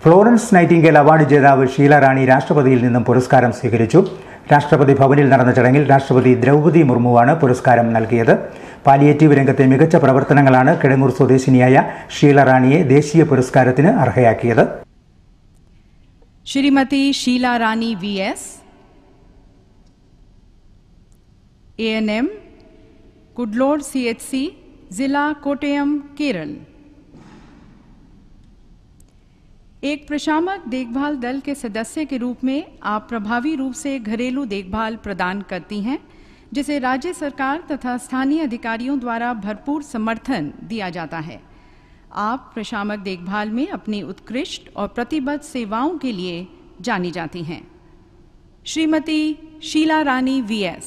Florence Nightingale award ജേതാവ് ഷീല റാണി രാഷ്ട്രപതിയിൽ നിന്നും പുരസ്കാരം സ്വീകരിച്ചു രാഷ്ട്രപതി ഭവനിൽ നടന്ന ചടങ്ങിൽ രാഷ്ട്രപതി ദ്രൗപദി മുർമുവാണ് പുരസ്കാരം നൽകിയത് പാലിയേറ്റീവ് രംഗത്തെ മികച്ച പ്രവർത്തനങ്ങളാണ് കിടങ്ങൂർ സ്വദേശിനിയായ ഷീല റാണിയെ ദേശീയ പുരസ്കാരത്തിന് അർഹയാക്കിയത് Shrimati Sheela Rani V S A N M कुडलोड सी एच सी जिला कोटयम केरल एक प्रशामक देखभाल दल के सदस्य के रूप में आप प्रभावी रूप से घरेलू देखभाल प्रदान करती हैं जिसे राज्य सरकार तथा स्थानीय अधिकारियों द्वारा भरपूर समर्थन दिया जाता है आप प्रशामक देखभाल में अपनी उत्कृष्ट और प्रतिबद्ध सेवाओं के लिए जानी जाती हैं श्रीमती शीला रानी वी एस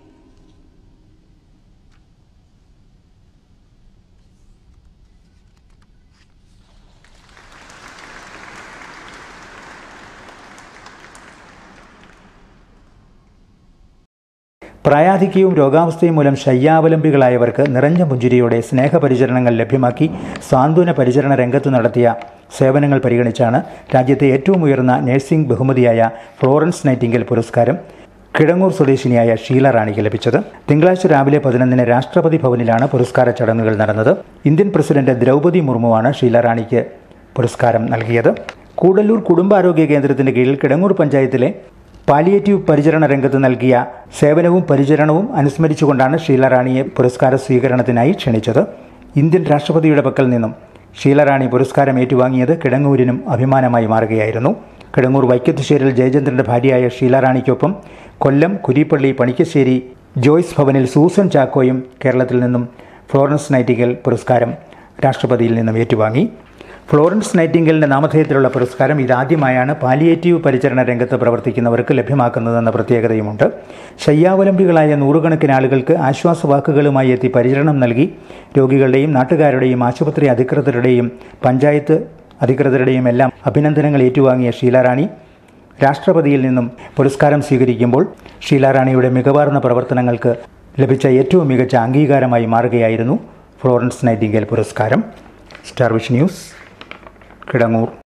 പ്രായാധിക്യവും രോഗാവസ്ഥയും മൂലം ശയ്യാവലംബികളായവർക്ക് നിറഞ്ഞ പുഞ്ചിരിയോടെ സ്നേഹപരിചരണങ്ങൾ ലഭ്യമാക്കി സാന്ത്വന പരിചരണ രംഗത്ത് നടത്തിയ സേവനങ്ങൾ പരിഗണിച്ചാണ് രാജ്യത്തെ ഏറ്റവും ഉയർന്ന നഴ്സിംഗ് ബഹുമതിയായ ഫ്ലോറൻസ് നൈറ്റിംഗൽ പുരസ്കാരം കിടങ്ങൂർ സ്വദേശിനിയായ ഷീല റാണിക്ക് ലഭിച്ചത് തിങ്കളാഴ്ച രാവിലെ പതിനൊന്നിന് രാഷ്ട്രപതി ഭവനിലാണ് പുരസ്കാര ചടങ്ങുകൾ നടന്നത് ഇന്ത്യൻ പ്രസിഡന്റ് ദ്രൗപദി മുർമുവാണ് ഷീല റാണിക്ക് പുരസ്കാരം നൽകിയത് കൂടല്ലൂർ കുടുംബാരോഗ്യ കേന്ദ്രത്തിന്റെ കീഴിൽ കിടങ്ങൂർ പഞ്ചായത്തിലെ പാലിയേറ്റീവ് പരിചരണ രംഗത്ത് നൽകിയ സേവനവും പരിചരണവും അനുസ്മരിച്ചുകൊണ്ടാണ് ഷീല റാണിയെ പുരസ്കാര സ്വീകരണത്തിനായി ക്ഷണിച്ചത് ഇന്ത്യൻ രാഷ്ട്രപതിയുടെ പക്കൽ നിന്നും ഷീല റാണി പുരസ്കാരം ഏറ്റുവാങ്ങിയത് കിടങ്ങൂരിനും അഭിമാനമായി മാറുകയായിരുന്നു കിടങ്ങൂർ വൈക്കത്തുശ്ശേരിൽ ജയചന്ദ്രന്റെ ഭാര്യയായ ഷീല റാണിക്കൊപ്പം കൊല്ലം കുരിപ്പള്ളി പണിക്കശ്ശേരി ജോയ്സ് ഭവനിൽ സൂസൻ ചാക്കോയും കേരളത്തിൽ നിന്നും ഫ്ലോറൻസ് നൈറ്റിംഗൽ പുരസ്കാരം രാഷ്ട്രപതിയിൽ നിന്നും ഏറ്റുവാങ്ങി ഫ്ലോറൻസ് നൈറ്റിംഗലിന്റെ നാമധേയത്തിലുള്ള പുരസ്കാരം ഇതാദ്യമായാണ് പാലിയേറ്റീവ് പരിചരണ രംഗത്ത് പ്രവർത്തിക്കുന്നവർക്ക് ലഭ്യമാക്കുന്നതെന്ന പ്രത്യേകതയുമുണ്ട് ശയ്യാവലംബികളായ നൂറുകണക്കിന് ആളുകൾക്ക് ആശ്വാസവാക്കുകളുമായി എത്തി പരിചരണം നൽകി രോഗികളുടെയും നാട്ടുകാരുടെയും ആശുപത്രി അധികൃതരുടെയും പഞ്ചായത്ത് അധികൃതരുടെയും എല്ലാം അഭിനന്ദനങ്ങൾ ഏറ്റുവാങ്ങിയ ഷീലാറാണി രാഷ്ട്രപതിയിൽ നിന്നും പുരസ്കാരം സ്വീകരിക്കുമ്പോൾ ഷീലാറാണിയുടെ മികവാർന്ന പ്രവർത്തനങ്ങൾക്ക് ലഭിച്ച ഏറ്റവും മികച്ച അംഗീകാരമായി മാറുകയായിരുന്നു ഫ്ലോറൻസ് നൈറ്റിംഗേൽ പുരസ്കാരം സ്റ്റാർ വിഷ് ന്യൂസ് കിടങ്ങൂർ